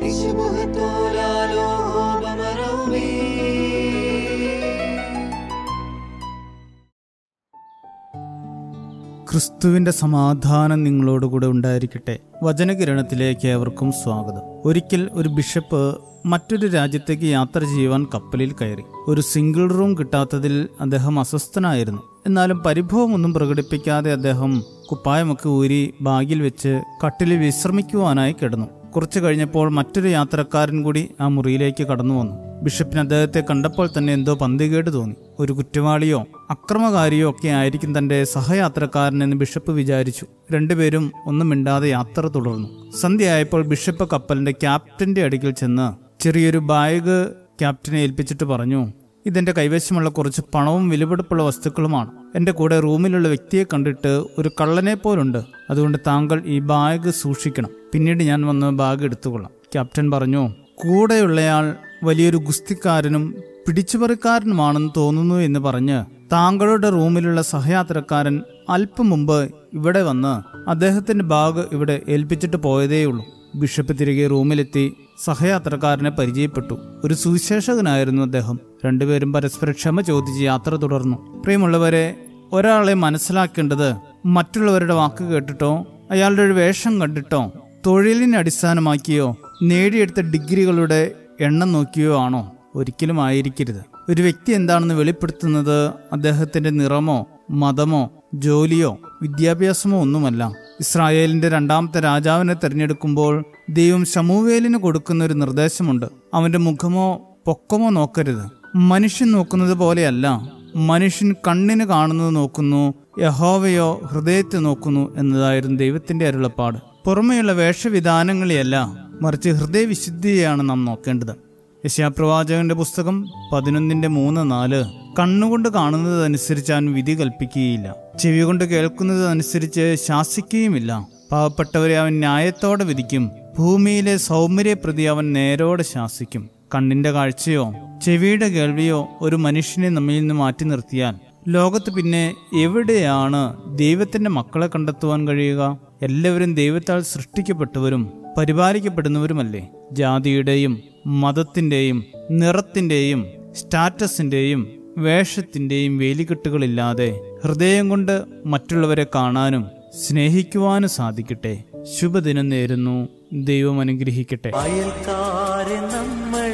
ക്രിസ്തുവിന്റെ സമാധാനം നിങ്ങളോടുകൂടെ ഉണ്ടായിരിക്കട്ടെ വചനകിരണത്തിലേക്ക് ഏവർക്കും സ്വാഗതം ഒരിക്കൽ ഒരു ബിഷപ്പ് മറ്റൊരു രാജ്യത്തേക്ക് യാത്ര ചെയ്യുവാൻ കപ്പലിൽ കയറി ഒരു സിംഗിൾ റൂം കിട്ടാത്തതിൽ അദ്ദേഹം അസ്വസ്ഥനായിരുന്നു എന്നാലും പരിഭവമൊന്നും പ്രകടിപ്പിക്കാതെ അദ്ദേഹം കുപ്പായമൊക്കെ ഊരി ബാഗിൽ വെച്ച് കട്ടിലിൽ വിശ്രമിക്കുവാനായി കിടന്നു കുറച്ചു കഴിഞ്ഞപ്പോൾ മറ്റൊരു യാത്രക്കാരൻ കൂടി ആ മുറിയിലേക്ക് കടന്നു വന്നു ബിഷപ്പിന് അദ്ദേഹത്തെ കണ്ടപ്പോൾ തന്നെ എന്തോ പന്തികേട് തോന്നി ഒരു കുറ്റവാളിയോ അക്രമകാരിയോ ഒക്കെ ആയിരിക്കും തന്റെ സഹയാത്രക്കാരനെന്ന് ബിഷപ്പ് വിചാരിച്ചു രണ്ടുപേരും ഒന്നും മിണ്ടാതെ യാത്ര തുടർന്നു സന്ധ്യയായപ്പോൾ ബിഷപ്പ് കപ്പലിന്റെ ക്യാപ്റ്റന്റെ അടുക്കൽ ചെന്ന് ചെറിയൊരു ബാഗ് ക്യാപ്റ്റനെ ഏൽപ്പിച്ചിട്ട് പറഞ്ഞു ഇതെന്റെ കൈവശമുള്ള കുറച്ച് പണവും വിലപിടിപ്പുള്ള വസ്തുക്കളുമാണ് എന്റെ കൂടെ റൂമിലുള്ള വ്യക്തിയെ കണ്ടിട്ട് ഒരു കള്ളനെ പോലുണ്ട് അതുകൊണ്ട് താങ്കൾ ഈ ബാഗ് സൂക്ഷിക്കണം പിന്നീട് ഞാൻ വന്ന് ബാഗ് എടുത്തുകൊള്ളാം ക്യാപ്റ്റൻ പറഞ്ഞു കൂടെയുള്ളയാൾ വലിയൊരു ഗുസ്തിക്കാരനും പിടിച്ചുപറിക്കാരനുമാണെന്ന് തോന്നുന്നു എന്ന് പറഞ്ഞ് താങ്കളുടെ റൂമിലുള്ള സഹയാത്രക്കാരൻ അല്പം മുമ്പ് ഇവിടെ വന്ന് അദ്ദേഹത്തിന്റെ ബാഗ് ഇവിടെ ഏൽപ്പിച്ചിട്ട് പോയതേയുള്ളൂ ബിഷപ്പ് തിരികെ റൂമിലെത്തി സഹയാത്രക്കാരനെ പരിചയപ്പെട്ടു ഒരു സുവിശേഷകനായിരുന്നു അദ്ദേഹം രണ്ടുപേരും പരസ്പര ക്ഷമ ചോദിച്ച് യാത്ര തുടർന്നു പ്രിയമുള്ളവരെ ഒരാളെ മനസ്സിലാക്കേണ്ടത് മറ്റുള്ളവരുടെ വാക്ക് കേട്ടിട്ടോ അയാളുടെ ഒരു വേഷം കണ്ടിട്ടോ തൊഴിലിനെ അടിസ്ഥാനമാക്കിയോ നേടിയെടുത്ത ഡിഗ്രികളുടെ എണ്ണം നോക്കിയോ ആണോ ഒരിക്കലും ആയിരിക്കരുത് ഒരു വ്യക്തി എന്താണെന്ന് വെളിപ്പെടുത്തുന്നത് അദ്ദേഹത്തിന്റെ നിറമോ മതമോ ജോലിയോ വിദ്യാഭ്യാസമോ ഒന്നുമല്ല ഇസ്രായേലിന്റെ രണ്ടാമത്തെ രാജാവിനെ തിരഞ്ഞെടുക്കുമ്പോൾ ദൈവം ശമൂവേലിന് കൊടുക്കുന്ന ഒരു നിർദ്ദേശമുണ്ട് അവന്റെ മുഖമോ പൊക്കമോ നോക്കരുത് മനുഷ്യൻ നോക്കുന്നത് പോലെയല്ല മനുഷ്യൻ കണ്ണിന് കാണുന്നത് നോക്കുന്നു യഹോവയോ ഹൃദയത്തെ നോക്കുന്നു എന്നതായിരുന്നു ദൈവത്തിന്റെ അരുളപ്പാട് പുറമെയുള്ള വേഷവിധാനങ്ങളെയല്ല മറിച്ച് ഹൃദയവിശുദ്ധിയെയാണ് നാം നോക്കേണ്ടത് യശാപ്രവാചകന്റെ പുസ്തകം പതിനൊന്നിന്റെ മൂന്ന് നാല് കണ്ണുകൊണ്ട് കാണുന്നതനുസരിച്ച് അവൻ വിധി കൽപ്പിക്കുകയില്ല ചെവി കൊണ്ട് കേൾക്കുന്നതനുസരിച്ച് ശാസിക്കുകയുമില്ല പാവപ്പെട്ടവരെ അവൻ ന്യായത്തോടെ വിധിക്കും ഭൂമിയിലെ സൗമ്യരെ പ്രതി അവൻ നേരോടെ ശാസിക്കും കണ്ണിന്റെ കാഴ്ചയോ ചെവിയുടെ കേൾവിയോ ഒരു മനുഷ്യനെ നമ്മിൽ നിന്ന് മാറ്റി നിർത്തിയാൽ ലോകത്ത് പിന്നെ എവിടെയാണ് ദൈവത്തിന്റെ മക്കളെ കണ്ടെത്തുവാൻ കഴിയുക എല്ലാവരും ദൈവത്താൽ സൃഷ്ടിക്കപ്പെട്ടവരും പരിപാലിക്കപ്പെടുന്നവരുമല്ലേ ജാതിയുടെയും മതത്തിന്റെയും നിറത്തിന്റെയും സ്റ്റാറ്റസിന്റെയും വേഷത്തിന്റെയും വേലികെട്ടുകളില്ലാതെ ഹൃദയം കൊണ്ട് മറ്റുള്ളവരെ കാണാനും സ്നേഹിക്കുവാനും സാധിക്കട്ടെ ശുഭദിനം നേരുന്നു ദൈവം അനുഗ്രഹിക്കട്ടെ അയൽക്കാരെ നമ്മൾ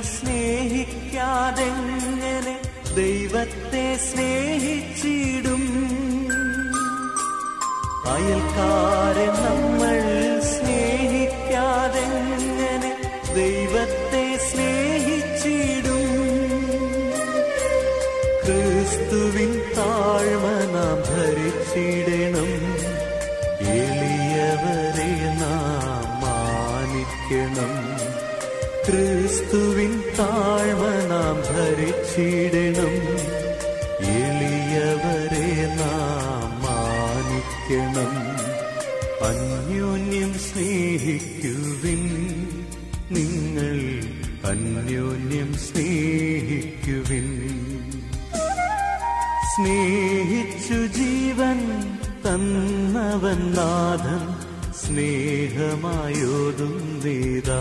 സ്നേഹിക്കാതെങ്ങനെ ദൈവത്തെ സ്നേഹിച്ചിടും അയൽക്കാരെ നമ്മൾ സ്നേഹിക്കാതെങ്ങനെ ദൈവത്തെ സ്നേഹിച്ചിടും ക്രിസ്തുവിൻ താഴ്മ നാം ധരിച്ചിടണം എളിയവരെ നാം മാനിക്കണം ക്രിസ്തുവിൻ താഴ്മ നാം ധരിച്ചിടണം എളിയവരെ നാം മാനിക്കണം അന്യോന്യം സ്നേഹിക്കുവിൻ നിങ്ങൾ അന്യോന്യം സ്നേഹിക്കുവിൻ സ്നേഹിച്ചു ജീവൻ തന്നവൻ നാഥൻ സ്നേഹമായോതും വേദാ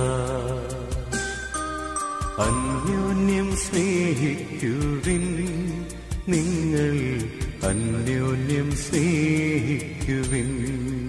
അന്യോന്യം സ്നേഹിക്കുവിൻ നിങ്ങൾ അന്യോന്യം സ്നേഹിക്കുവിൻ